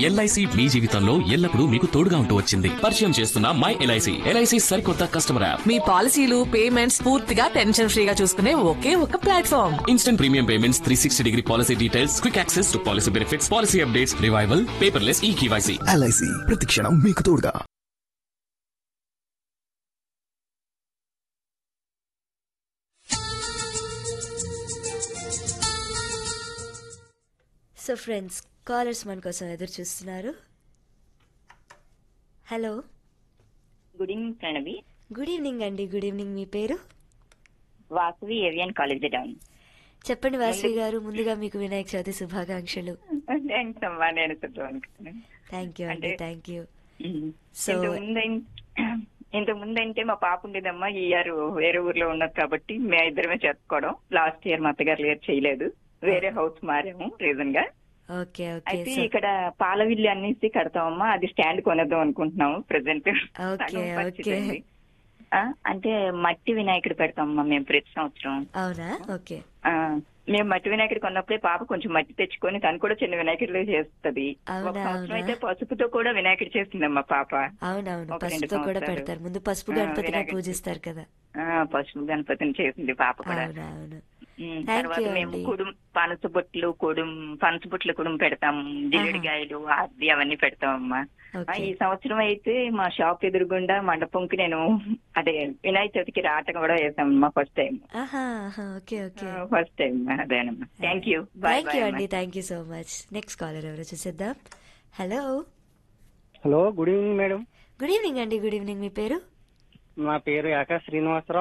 LIC మీ జీవితంలో ఎల్లప్పుడూ మీకు తోడుగా ఉంటూ వచ్చింది పరిచయం చేస్తున్న మై ఎల్ఐసి ఎల్ఐసి సరికొత్త కస్టమర్ యాప్ మీ పాలసీలు పేమెంట్స్ పూర్తిగా టెన్షన్ ఫ్రీగా చూసుకునే ఒకే ఒక platform instant premium payments three sixty degree policy details quick access to policy benefits policy updates revival paperless e KYC LIC ప్రతిక్షణం మీకు తోడుగా సో ఫ్రెండ్స్ కాలర్స్ మన కోసం ఎదురు చూస్తున్నారు hello good evening Pranavi good evening అండి గుడ్ ఈవినింగ్ మీ పేరు వాసవి ఏవియన్ కాలేజ్ డౌన్ చెప్పండి వాసవి గారు ముందుగా మీకు వినాయక చవితి శుభాకాంక్షలు థ్యాంక్స్ అమ్మా నేను చెప్తాను అనుకున్నాను థ్యాంక్ యూ అండి అంటే- థ్యాంక్ యూ సో So- ఇంతకు ముందు ఇంతకు ముందు అంటే మా పాప ఉండేదమ్మా ఈ ఇయర్ వేరే ఊర్లో ఉన్నది కాబట్టి మేము ఇద్దరమే చేసుకోవడం లాస్ట్ ఇయర్ మా అత్తగారు లేరు చేయలేదు వేరే హౌస్ మారాము రీజన్ గా ఓకే ఓకే అయితే సో ఇక్కడ పాలవిల్లి అనేసి కడతామమ్మా అది స్టాండ్ కొనేద్దాం అనుకుంటున్నాము ప్రెసెంట్ ఓకే, ఓకే. అంటే మట్టి వినాయకుడు పెడతామమ్మా మేము ప్రతి సంవత్సరం అవునా ఓకే ఆ, మేము మట్టి వినాయకుడు కొన్నప్పుడే పాప కొంచెం మట్టి తెచ్చుకొని తను కూడా చిన్న వినాయకుడిలో చేస్తుంది అవునా, ఒక సంవత్సరం అవునా? అయితే పసుపుతో కూడా వినాయకుడు చేస్తుందమ్మా పాప అవునవును ఒక రెండు పసుపుతో కూడా సంవత్సరాలు. పెడతారు ముందు పసుపు ఆ, గణపతిగా వినాయకుడి పూజిస్తారు కదా ఆ, పసుపు గణపతిని చేసింది పాప కూడా అవును అవును ఉమ్, Thank తర్వాత you మేము అండి. కుడుం పనస బొట్లు కుడుం పనస బొట్లు కుడుం పెడతాము జిల్లుడికాయలు అది అవన్నీ పెడతామమ్మా ఆ, ఓకే ఈ సంవత్సరం అయితే మా షాప్ ఎదురుగుండా మండపంకి నేను అదే వినాయక చవితికి రాట కూడా వేసామమ్మా ఫస్ట్ టైం ఆహా ఆహా, ఓకే ఓకే ఫస్ట్ టైం అదేనమ్మా thank you bye thank you bye అండి thank you so much next caller ఎవరో చూసేద్దాం hello hello good evening madam good evening అండి గుడ్ ఈవినింగ్ మీ పేరు నా పేరు యాకా శ్రీనివాసరావు